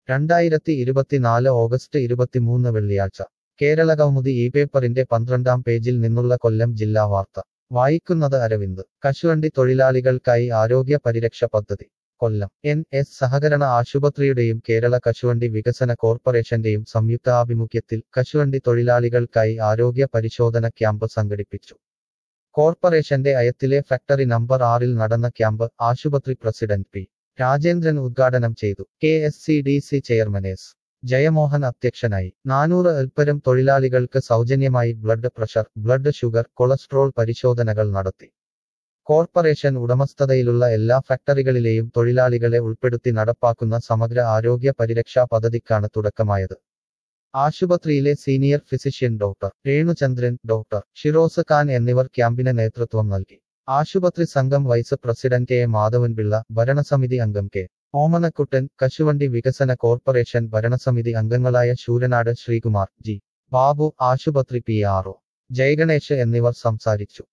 രണ്ടായിരത്തി ഇരുപത്തിനാല് ഓഗസ്റ്റ് ഇരുപത്തിമൂന്ന് വെള്ളിയാഴ്ച കേരള കൗമുദി ഈ പേപ്പറിന്റെ പന്ത്രണ്ടാം പേജിൽ നിന്നുള്ള കൊല്ലം ജില്ലാ വാർത്ത വായിക്കുന്നത് അരവിന്ദ് കശുവണ്ടി തൊഴിലാളികൾക്കായി ആരോഗ്യ പരിരക്ഷ പദ്ധതി കൊല്ലം എൻ എസ് സഹകരണ ആശുപത്രിയുടെയും കേരള കശുവണ്ടി വികസന കോർപ്പറേഷന്റെയും സംയുക്താഭിമുഖ്യത്തിൽ കശുവണ്ടി തൊഴിലാളികൾക്കായി ആരോഗ്യ പരിശോധന ക്യാമ്പ് സംഘടിപ്പിച്ചു കോർപ്പറേഷന്റെ അയത്തിലെ ഫാക്ടറി നമ്പർ ആറിൽ നടന്ന ക്യാമ്പ് ആശുപത്രി പ്രസിഡന്റ് പി രാജേന്ദ്രൻ ഉദ്ഘാടനം ചെയ്തു K S C D C chairman S Jayamohan അധ്യക്ഷനായി നാനൂറ് അൽപ്പരം തൊഴിലാളികൾക്ക് സൗജന്യമായി blood pressure blood sugar cholesterol പരിശോധനകൾ നടത്തി കോർപ്പറേഷൻ ഉടമസ്ഥതയിലുള്ള എല്ലാ ഫാക്ടറികളിലെയും തൊഴിലാളികളെ ഉൾപ്പെടുത്തി നടപ്പാക്കുന്ന സമഗ്ര ആരോഗ്യ പരിരക്ഷാ പദ്ധതിക്കാണ് തുടക്കമായത് ആശുപത്രിയിലെ senior physician doctor Renuchandran doctor Shiroz Khan എന്നിവർ ക്യാമ്പിന് നേതൃത്വം നൽകി ആശുപത്രി സംഘം വൈസ് പ്രസിഡന്റ് എ മാധവൻപിള്ള ഭരണസമിതി അംഗം കെ ഓമനക്കുട്ടൻ കശുവണ്ടി വികസന കോർപ്പറേഷൻ ഭരണസമിതി അംഗങ്ങളായ ശൂരനാട് ശ്രീകുമാർ ജി ബാബു ആശുപത്രി പി ആർ ഒ ജയഗണേഷ് എന്നിവർ സംസാരിച്ചു